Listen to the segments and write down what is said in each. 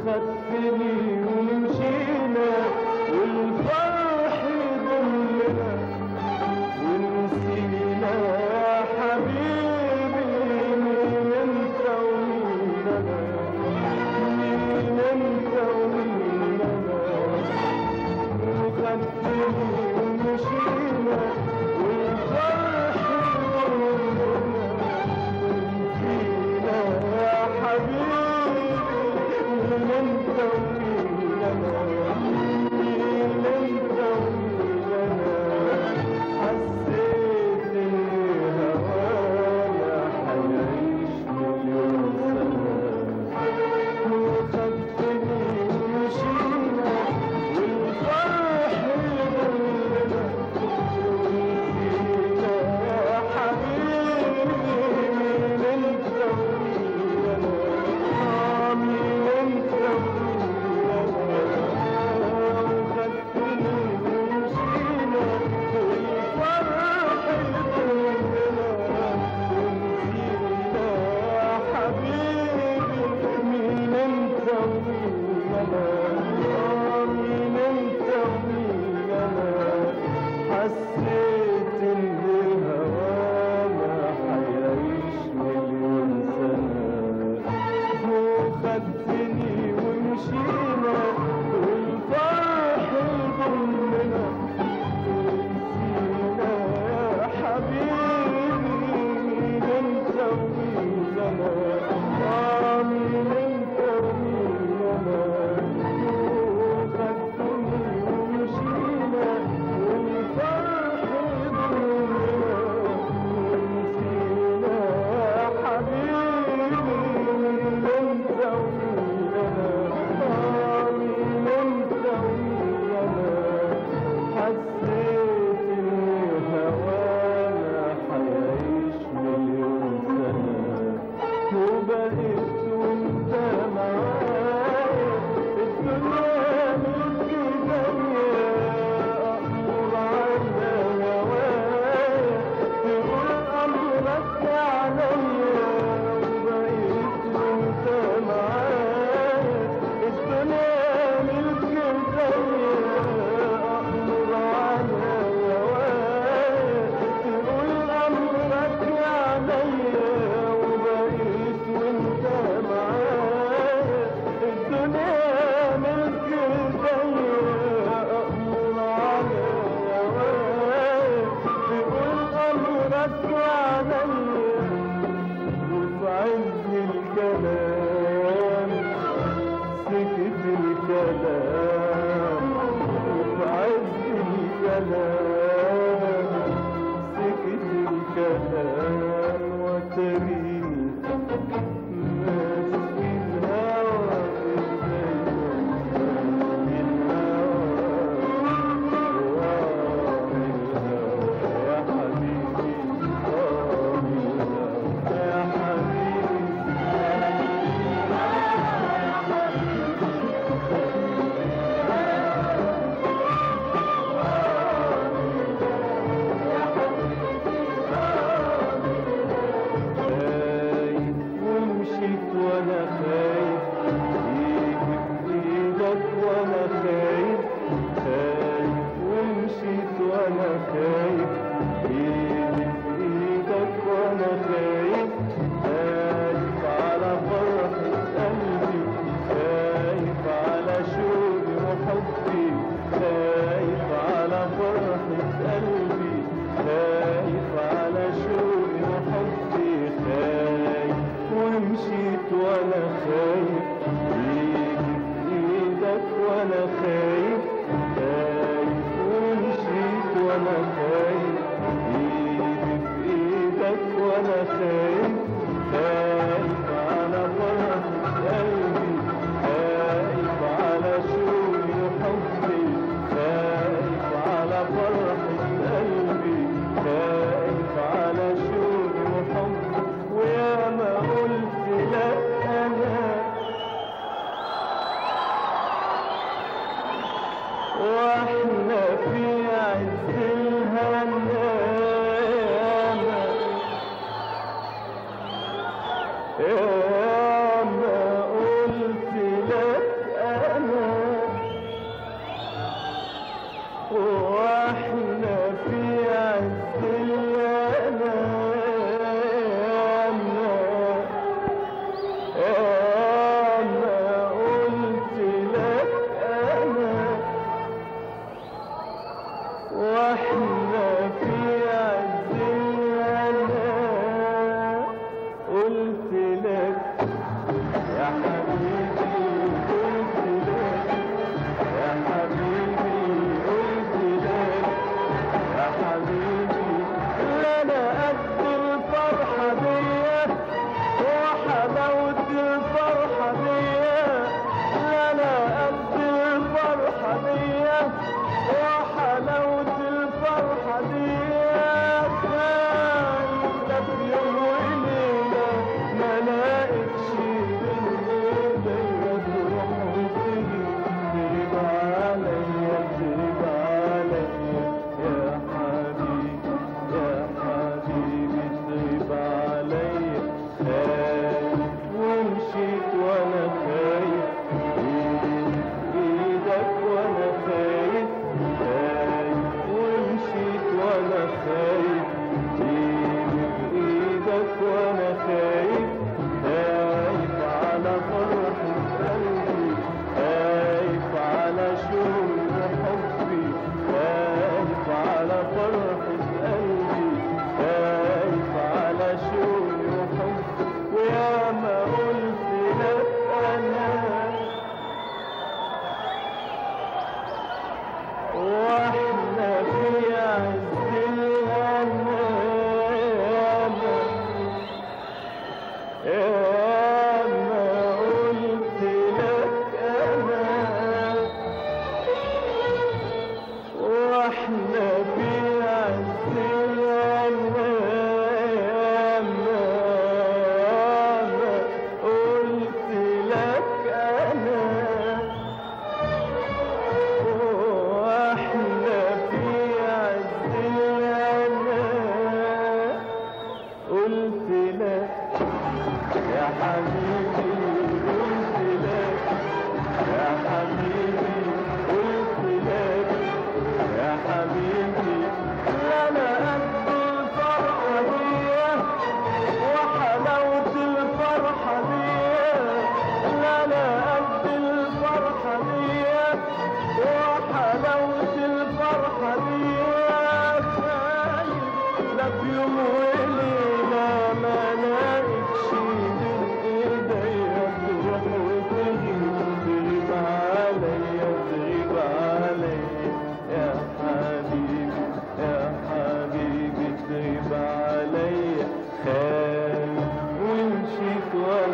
وخدتني ومشينا والفرح ضمنا ونسينا يا حبيبي مين انت ومين انا مين انت ومين انا وخدتني ومشينا والفرح ضمنا ونسينا يا حبيبي مين انت ومين انا مين انت ومين انا حسيت ان هوانا حيعيش مليون سنة وخدتني ومشينا والفرح يضلنا ونسينا يا حبيبي مين انت ومين انا آه مين انت ومين انا وخدتني ومشينا والفرح يضلنا ونسينا يا حبيبي مين انت ومين انا آه مين انت ومين انا حسيت ان هوانا حيعيش مليون سنة وخدتني ومشينا والفرح ضمنا ونسينا يا حبيبي مين انت ومين انا آه مين انت ومين انا وخدتني ومشينا والفرح ضمنا ونسينا يا حبيبي مين انت ومين انا آه مين انت ومين انا حسيت ان هوانا حيعيش مليون سنة وبقيت وانت معايا الدنيا ملك ايديا اقدر على هوايا تقول امرك عليا وبقيت وانت معايا الدنيا ملك ايديا اقدر على هوايا تقول امرك عليا وبقيت وانت معايا الدنيا ملك ايديا اقدر على هوايا تقول امرك عليا وفي عز الكلام سكت الكلام وفي عز الكلام سكت الكلام وتريني ماسك الهوى في ايديا الهوى يا حبيبي يا حبيبي خايف ومشيت وانا خايف ايدي في ايدك وانا خايف خايف ومشيت وانا خايف ايدي في ايدك وانا خايف خايف على فرحة قلبي خايف على شوقي وحبي خايف على فرحة قلبي خايف على شوقي وحبي خايف ومشيت وانا خايف ايدي في ايدك وانا خايف خايف ومشيت وانا خايف ايدي في ايدك وانا خايف خايف على فرحة قلبي خايف على شوقي وحبي خايف على فرحة قلبي خايف على شوقي وحبي ويا ما قلت لا انا واحنا في عز الهنا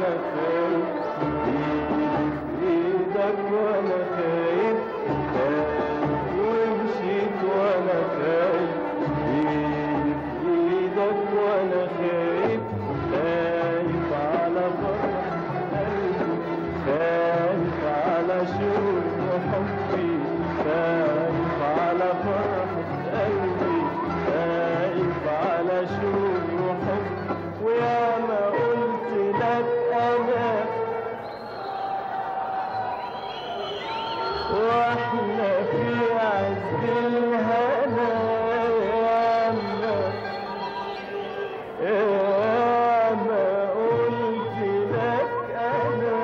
وانا خايف ايدي في ايدك وانا خايف خايف ومشيت وانا خايف ايدي في ايدك وانا خايف خايف على فرح قلبي خايف على شوق حبي خايف على فرح قلبي خايف على شوق حبي ويا ما قلت لك انا واحنا في عز الهنا يا ما يا ما قلت لك انا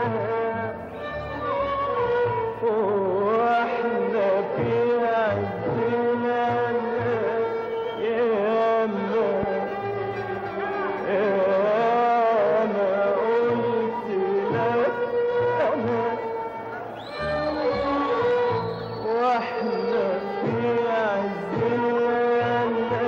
واحنا في عز الهنا يا ما يا ما قلت لك انا واحنا في عز الهنا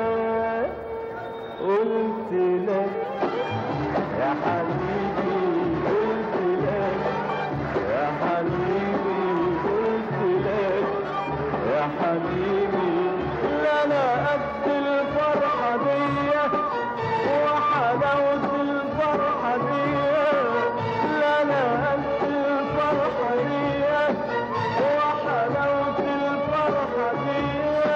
قلت لك يا حبيبي قلت لك يا حبيبي قلت لك يا حبيبي لا انا قد الفرحة دي وحلاوة الفرحة دي لا انا قد الفرحة دي وحلاوة الفرحة دي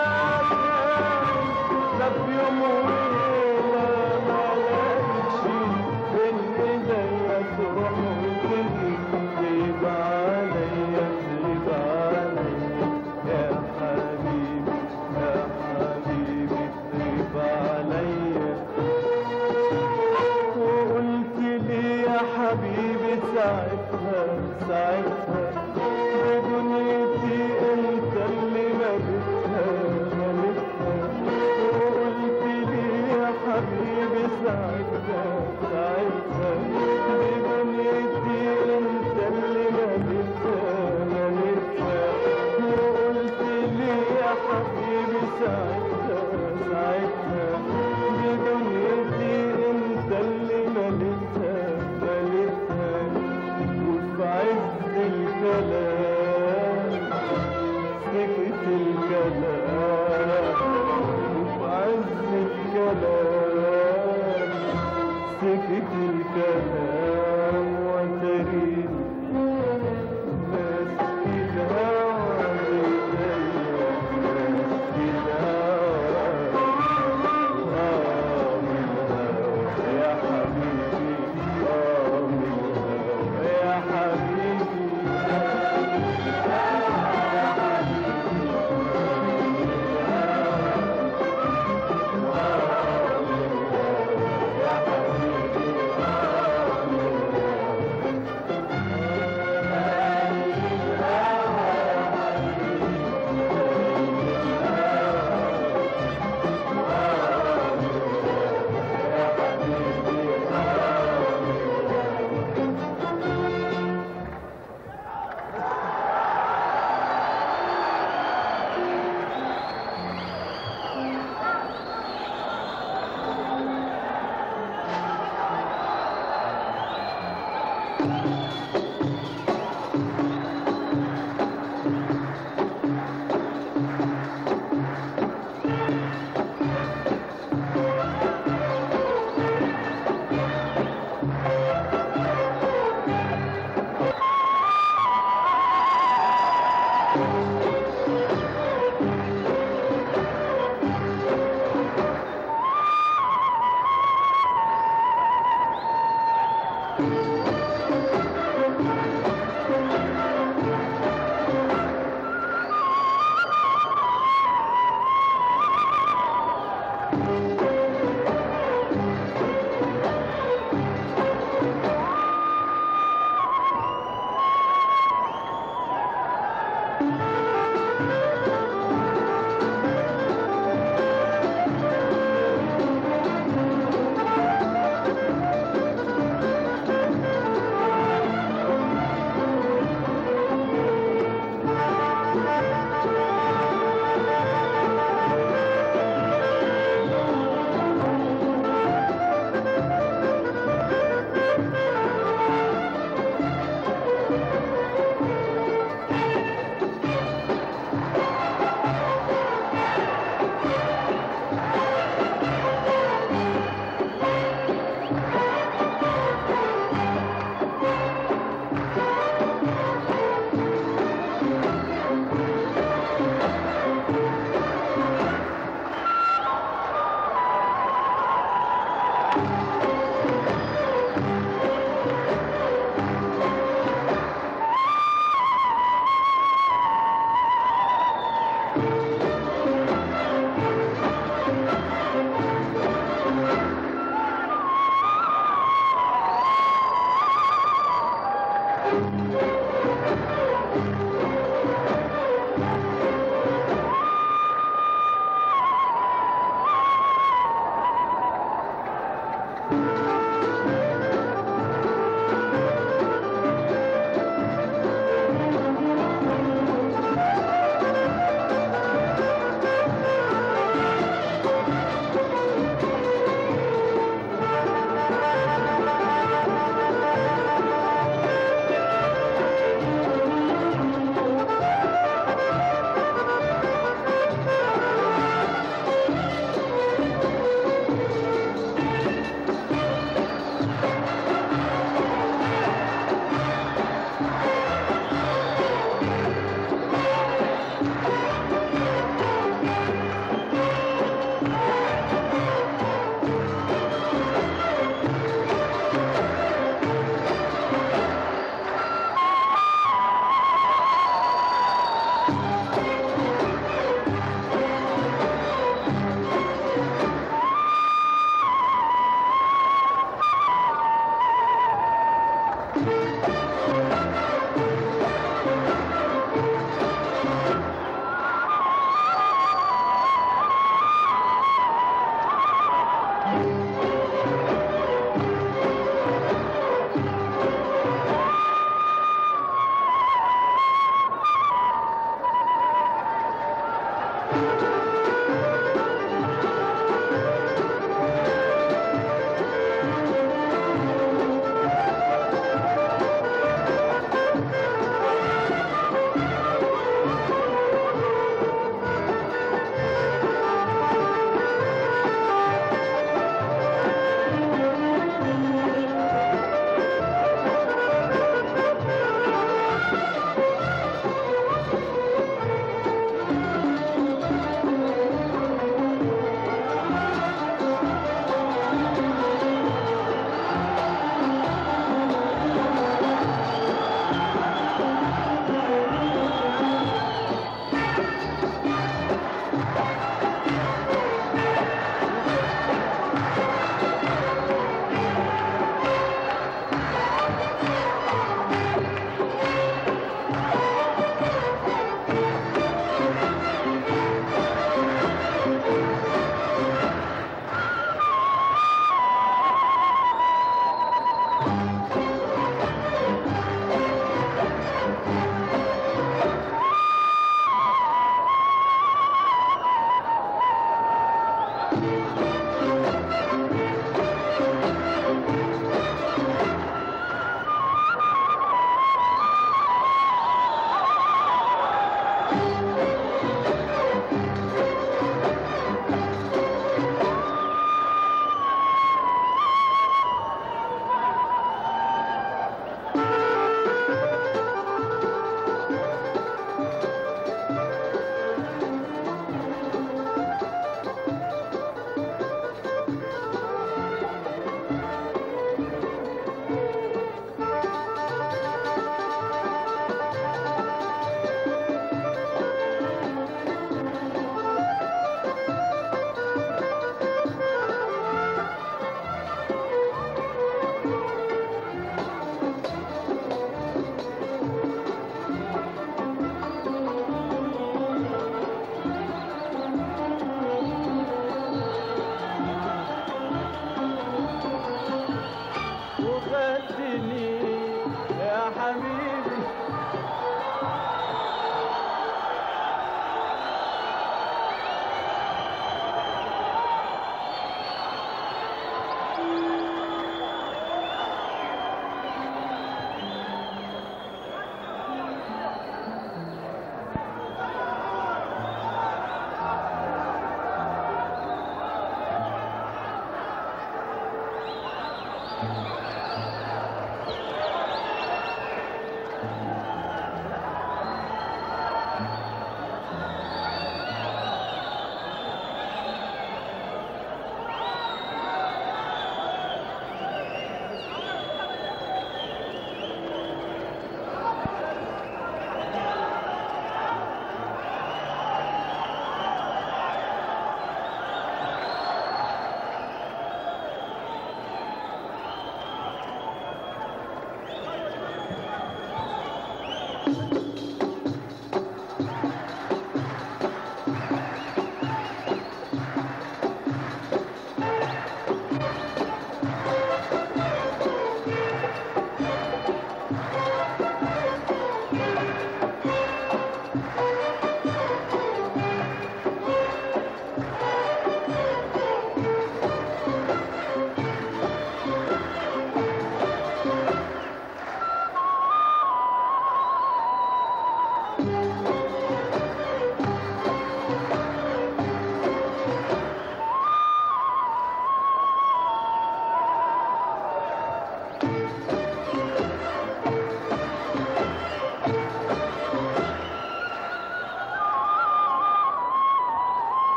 لا في يوم وليلة ما لقيتش بين ايديا تروح وتجي تغيب عليا تغيب عليا يا حبيبي يا حبيبي تغيب عليا وقلت لي يا حبيبي ساعتها ساعتها بدنيتي انت اللي ملكها ملكها وقلت لي يا حبيبي ساعتها ساعتها بدنيتي انت اللي ملكها ملكها وقلت لي يا حبيبي ساعتها ساعتها بدنيتي انت اللي ملكها ملكها وفي عز الكلام سكت الكلام وفي عز الكلام سكت الكلام وتريد ماسك الهوى بيديا ماسك الهوى آه من الهوى يا حبيبي آه من الهوى يا حبيبي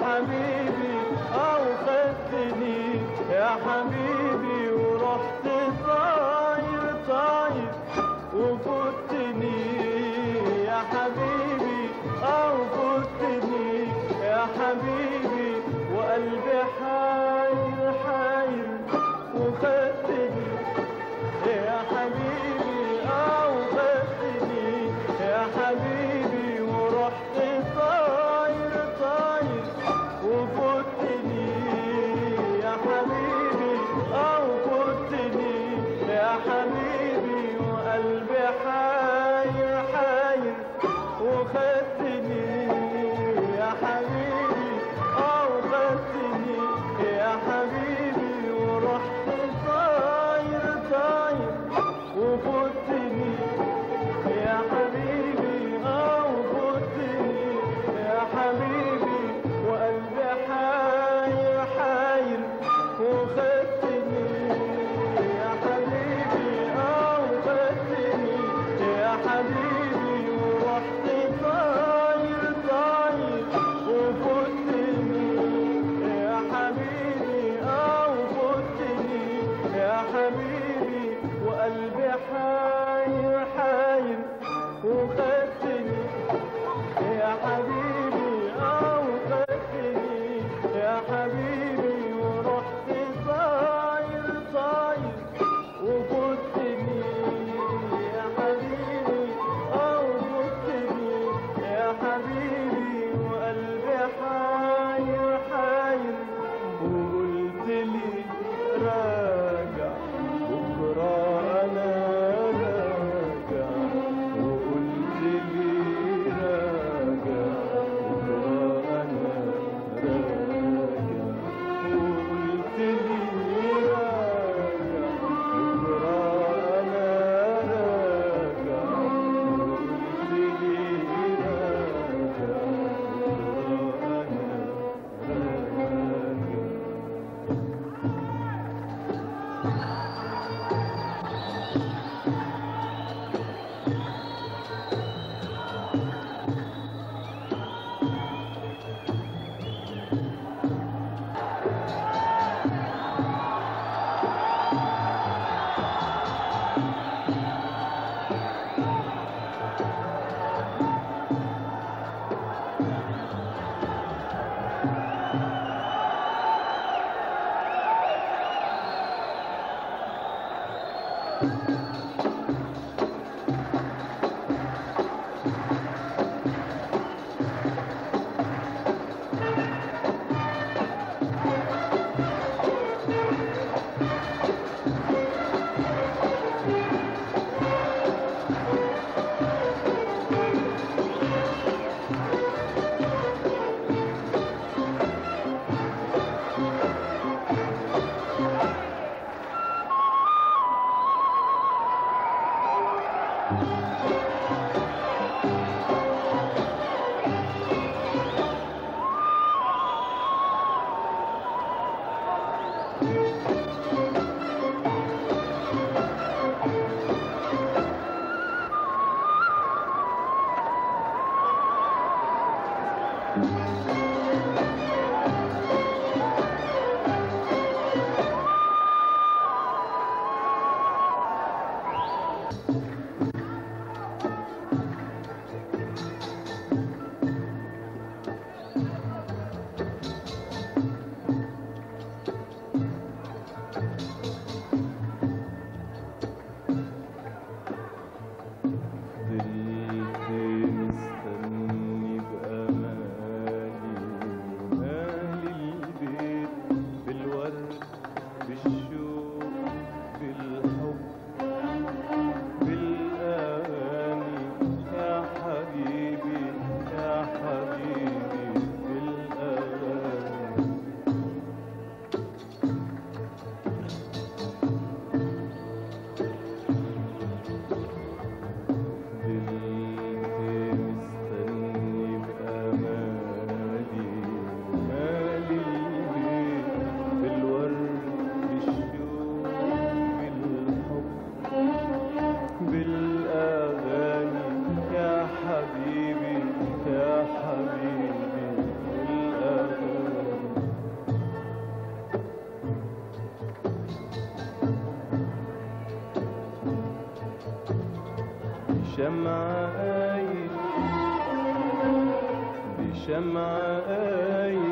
حبيبي او خدتني يا حبيبي ورحت طاير طاير وفوتني يا حبيبي او فوتني يا حبيبي وقلبي حاير حاير وخدتني يا حبيبي او خدتني يا حبيبي ورحت طاير طاير وفوتني يا حبيبي او فوتني يا حبيبي وقلبي حاير حاير وخدتني يا حبيبي او خدتني يا حبيبي ورحت طاير طاير وفوتني يا حبيبي او فوتني يا حبيبي وقلبي حاير حاير وخدتني يا حبيبي او خدتني يا حبيبي ورحت طاير طاير وفوتني يا حبيبي او فوتني يا حبيبي وقلبي حاير حاير وخدتني يا حبيبي او خدتني يا حبيبي ورحت طاير طاير وفوتني يا حبيبي او فوتني يا حبيبي وقلبي حاير حاير وقلت لي راجع بكره انا راجع وقلت لي راجع بكره انا راجع وقلت لي راجع بكره انا راجع وقلت لي راجع بكره انا راجع فضلت مستني بأمالي مالي البيت بالورد بالشوق بالحب بشمعاي بشمعاي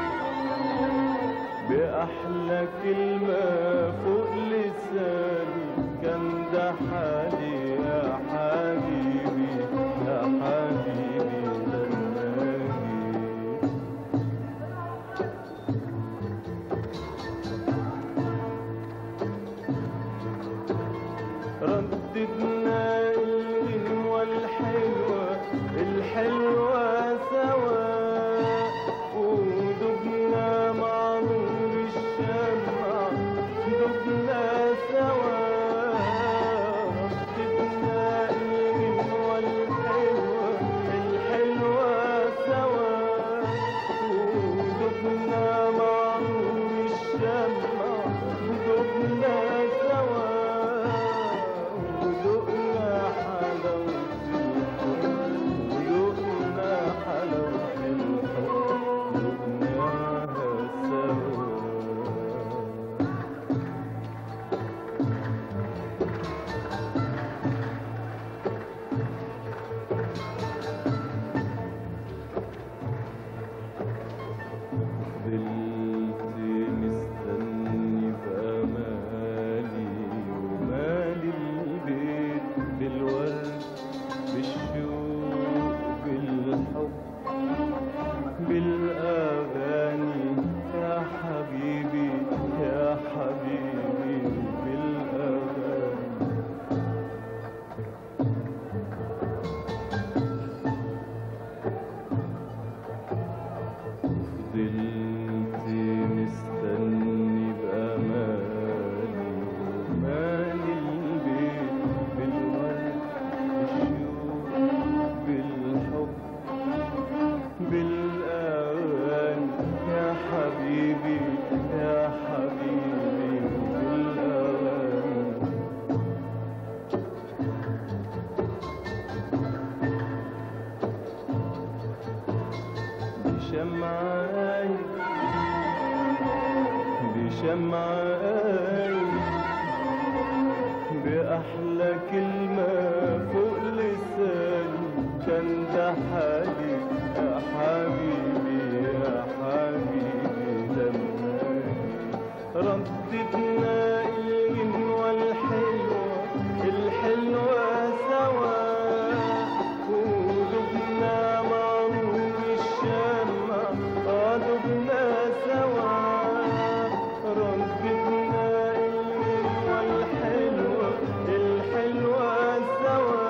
بأحلى كلمة فوق لساني كان ده حالي يا حبيبي يا حبيبي لما جيت رددنا الغنوة الحلوة الحلوة سوا ودبنا مع نور الشمع دبنا سوا رددنا الغنوة الحلوة الحلوة سوا ودبنا مع نور الشمع دبنا سوا وذقنا حلاوة الحب وذقنا حلاوة الحب ذقناها سوا فضلت مستني بأمالي ومالي البيت بالورد بالشوق بالحب بالأغاني يا حبيبي يا حبيبي بالأغاني فضلت مستني بأمالي ومالي البيت بالورد بالشوق بالحب بالأغاني يا حبيبي يا حبيبي بالأغاني بشمعاي بشمعاي بأحلى كلمة فوق لساني كان ده حالي يا حبيبي يا حبيبي لما جيت رددنا الغنوة الحلوة الحلوة سوا ودبنا مع نور الشمع آه دبنا سوا رددنا الغنوة الحلوة الحلوة سوا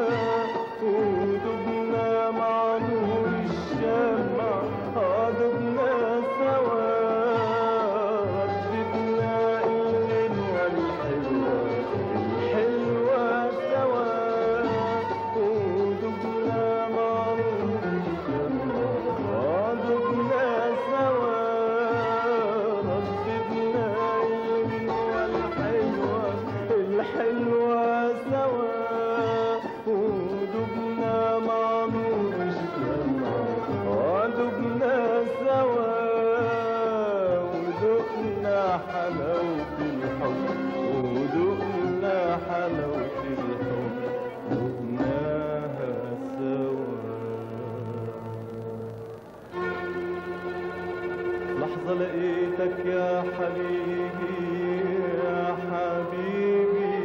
ودبنا مع نور الشمع آه دبنا سوا رددنا الغنوة الحلوة الحلوة سوا ودبنا مع نور الشمع آه دبنا سوا رددنا الغنوة الحلوة الحلوة سوا ودبنا مع نور الشمع ودبنا سوا وذقنا حلاوة الحب وذقنا حلاوة الحب ذقناها سوا لحظة لقيتك يا حبيبي يا حبيبي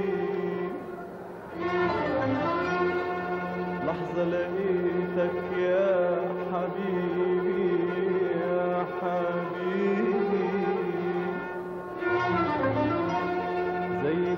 لحظة لقيتك يا حبيبي يا حبيبي زي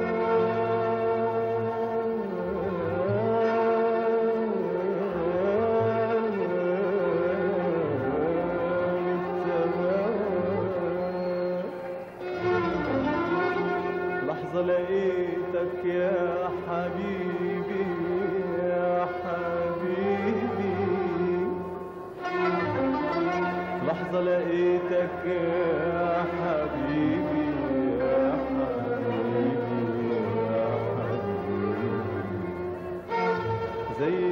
دوام لحظة لقيتك يا حبيبي يا حبيبي لحظة لقيتك يا حبيبي يا حبيبي يا حبيبي زي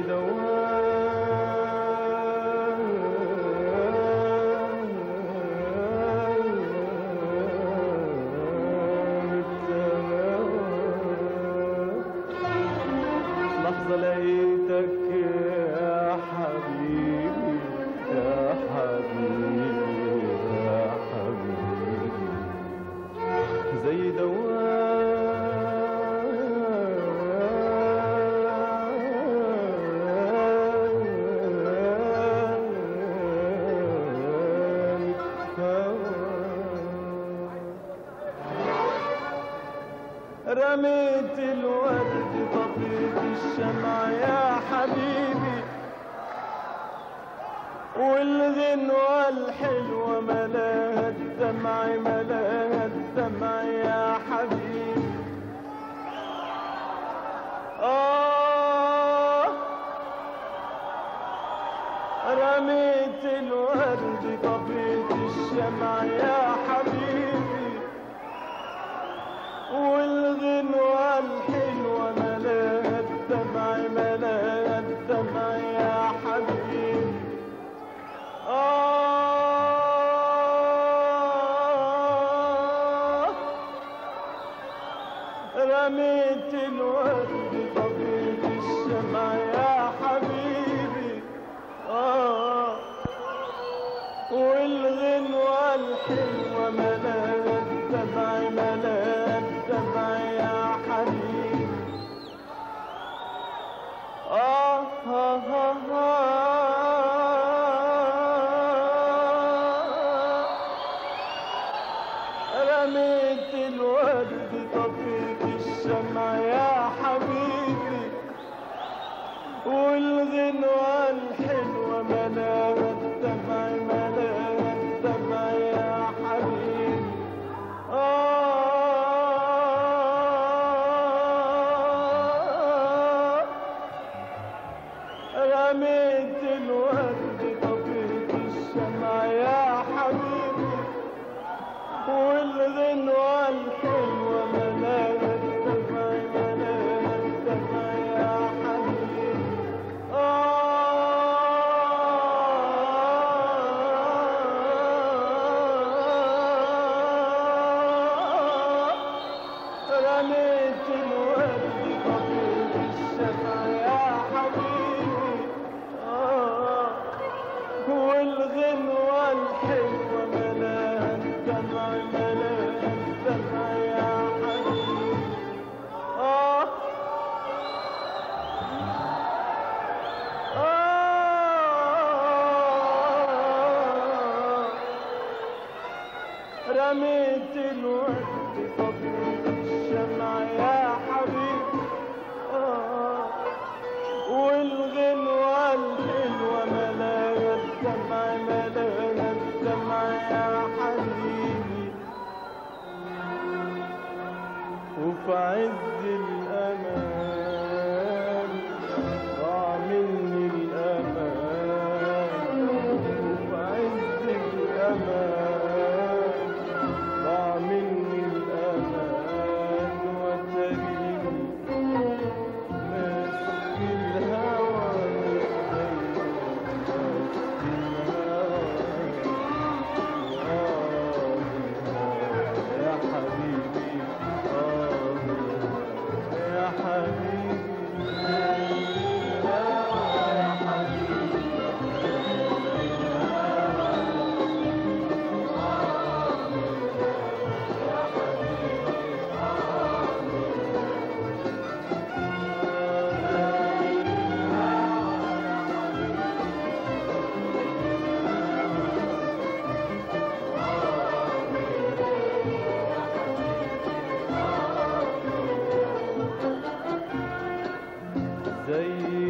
دوام لحظة لقيتك يا حبيبي يا حبيبي يا حبيبي زي دوام رميت الورد طفيت الشمع يا حبيبي والغنوة الحلوة ملاها الدمع ملاها الدمع يا حبيبي آه رميت الورد طفيت الشمع يا حبيبي والغنوة الحلوة ملاها الدمع ملاها الدمع يا حبيبي آه رميت الورد طفيت الشمع يا حبيبي آه والغنوة الحلوة ملاها الدمع ملاها الدمع يا حبيبي آه آه آه آه رميت الورد طفيت الشمع يا حبيبي والغنوة الحلوة ملاها الدمع ملاها الدمع يا حبيبي آه رميت الورد طفيت الشمع يا حبيبي والغنوة الحلوة ملاها الدمع ملاها الدمع يا حبيبي آه رميت الورد طفيت الشمع يا حبيبي آه والغنوة الحلوة ملاها الدمع ملاها الدمع يا حبيبي آه آه رميت الورد طفيت الشمع يا حبيبي آه والغنوة الحلوة ملاها الدمع ملاها الدمع يا حبيبي وفي عز الأمان ضاع مني الأمان وفي عز الأمان ضاع مني الأمان وتريني ماسك الهوى يا حبيبي آه يا حبيبي يا حبيبي زي